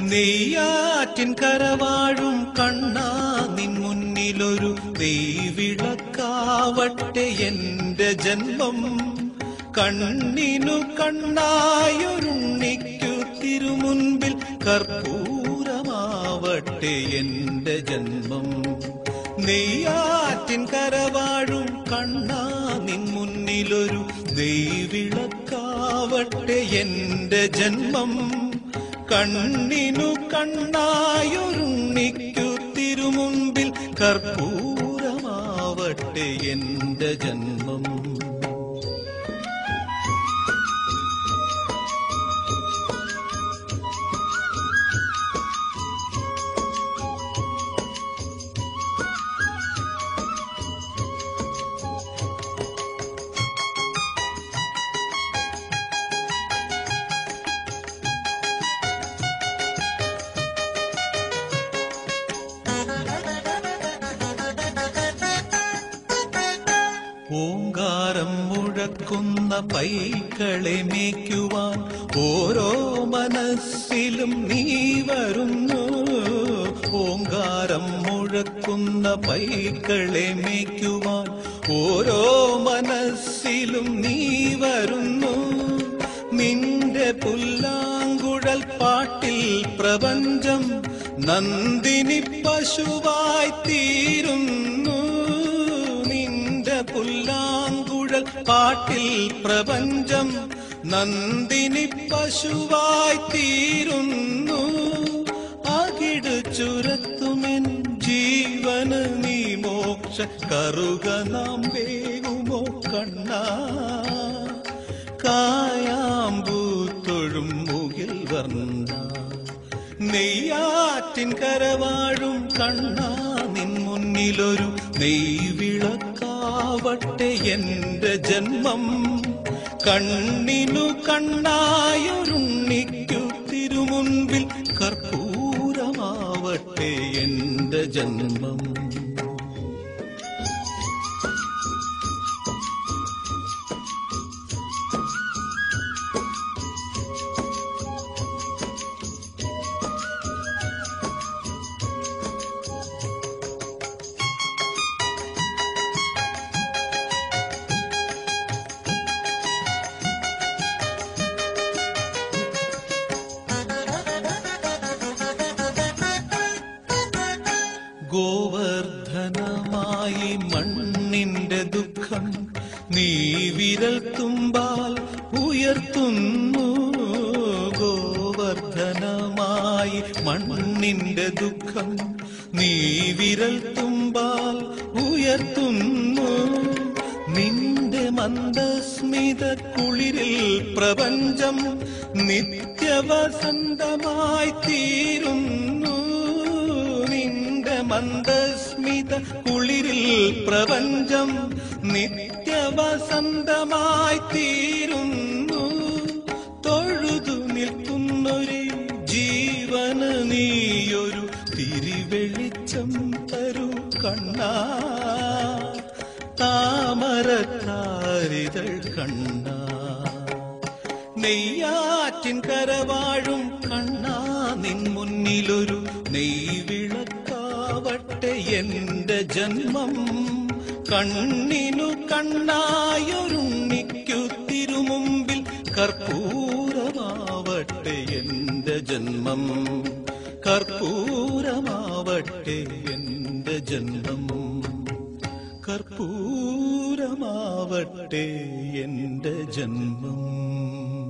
നെയ്യാറ്റിൻ കരവാഴും കണ്ണാ നിൻ മുന്നിലൊരു നെയ്വിളക്കാവട്ടെ എന്റെ ജന്മം കണ്ണിനു കണ്ണായൊരുണ്ണിക്കു തിരുമുൻപിൽ കർപ്പൂരമാവട്ടെ എന്റെ ജന്മം നെയ്യാറ്റിൻ കരവാഴും കണ്ണാ നിൻ മുന്നിലൊരു ദൈവിളക്കാവട്ടെ എന്റെ ജന്മം കണ്ണിനു കണ്ണായൊരുണ്ണിക്കു തിരുമുൻപിൽ കർപ്പൂരമാവട്ടെ എന്റെ ജന്മം ഓങ്കാരം മുഴക്കുന്ന പൈക്കളെ മേയ്ക്കുവാൻ ഓരോ മനസ്സിലും നീ വരുന്നു ഓങ്കാരം മുഴക്കുന്ന പൈക്കളെ മേയ്ക്കുവാൻ ഓരോ മനസ്സിലും നീ വരുന്നു നിന്റെ പുല്ലാങ്കുഴൽ പാട്ടിൽ പ്രപഞ്ചം നന്ദിനി പശുവായി തീരുന്നു നിന്റെ പുല്ലാങ്കുഴൽ പാട്ടിൽ പ്രപഞ്ചം നന്ദിനി പശുവായി തീരുന്നു അകിട് ചുരത്തുമെൻ ജീവന് നീ മോക്ഷ കറുക നാം വേകുമോ കണ്ണാ കായാമ്പൂത്തൊഴും മുകിൽ വർണ്ണ നെയ്യാറ്റിൻ കരവാഴും കണ്ണാ നിൻ മുന്നിലൊരു നെയ്വിളക്കാവട്ടെ എന്റെ ജന്മം കണ്ണിനു കണ്ണായൊരുണ്ണിക്കു തിരുമുൻപിൽ കർപ്പൂരമാവട്ടെ എന്റെ ജന്മം ഗോവർദ്ധനമായി മണ്ണിന്റെ ദുഃഖം നീ വിരൽ തുമ്പാൽ ഉയർത്തുന്നു ഗോവർദ്ധനമായി മണ്ണിന്റെ ദുഃഖം നീ വിരൽ തുമ്പാൽ ഉയർത്തുന്നു നിന്റെ മന്ദസ്മിത കുളിരിൽ പ്രപഞ്ചം നിത്യവസന്തമായി തീരുന്നു നിന്റെ മന്ദസ്മിത കുളിരിൽ പ്രപഞ്ചം നിത്യവസന്തമായി തീരുന്നു തൊഴുതു നിൽക്കുന്നൊരു ജീവന് നീയൊരു തിരിവെളിച്ചം തരൂ കണ്ണാ താമരക്കാരിതൾ കണ്ണാ നെയ്യാറ്റിൻ കരവാഴും കണ്ണാ നിൻ മുന്നിലൊരു നെയ്വിളക്കാവട്ടെ എന്റെ ജന്മം കണ്ണിനു കണ്ണായൊരുണ്ണിക്കു തിരുമുമ്പിൽ കർപ്പൂരമാവട്ടെ എന്റെ ജന്മം കർപ്പൂരമാവട്ടെ എന്റെ ജന്മം കർപ്പൂരമാവട്ടെ എന്റെ ജന്മം